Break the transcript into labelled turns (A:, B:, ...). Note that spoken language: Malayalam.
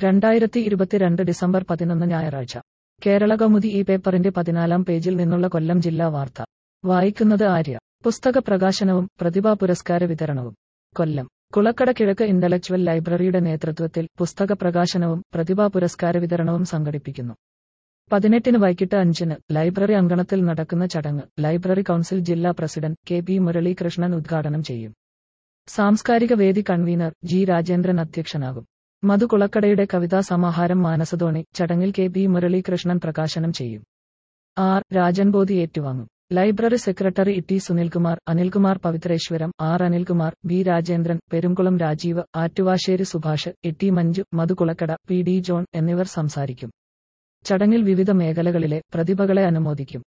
A: രണ്ടായിരത്തി ഇരുപത്തിരണ്ട് ഡിസംബർ പതിനൊന്ന് ഞായറാഴ്ച കേരള കൗമുദി ഈ പേപ്പറിന്റെ പതിനാലാം പേജിൽ നിന്നുള്ള കൊല്ലം ജില്ലാ വാർത്ത വായിക്കുന്നത് ആര്യ പുസ്തക പ്രകാശനവും പ്രതിഭാ പുരസ്കാര വിതരണവും കൊല്ലം കുളക്കട കിഴക്ക് ഇന്റലക്ച്വൽ ലൈബ്രറിയുടെ നേതൃത്വത്തിൽ പുസ്തക പ്രകാശനവും പ്രതിഭാ പുരസ്കാര വിതരണവും സംഘടിപ്പിക്കുന്നു പതിനെട്ടിന് വൈകിട്ട് അഞ്ചിന് ലൈബ്രറി അങ്കണത്തിൽ നടക്കുന്ന ചടങ്ങ് ലൈബ്രറി കൗൺസിൽ ജില്ലാ പ്രസിഡന്റ് കെ പി മുരളീകൃഷ്ണൻ ഉദ്ഘാടനം ചെയ്യും സാംസ്കാരിക വേദി കൺവീനർ ജി രാജേന്ദ്രൻ അധ്യക്ഷനാകും മധു കുളക്കടയുടെ കവിതാ സമാഹാരം മാനസധോണി ചടങ്ങിൽ കെ പി മുരളീകൃഷ്ണൻ പ്രകാശനം ചെയ്യും ആർ രാജൻബോധി ഏറ്റുവാങ്ങും library secretary T Sunilkumar Anilkumar Pavithreswaram R Anilkumar B Rajendran Perumkulam Rajeev Attuvassery Subhash Itty Manju Madhukulakkada P D John എന്നിവർ സംസാരിക്കും ചടങ്ങിൽ വിവിധ മേഖലകളിലെ പ്രതിഭകളെ അനുമോദിക്കും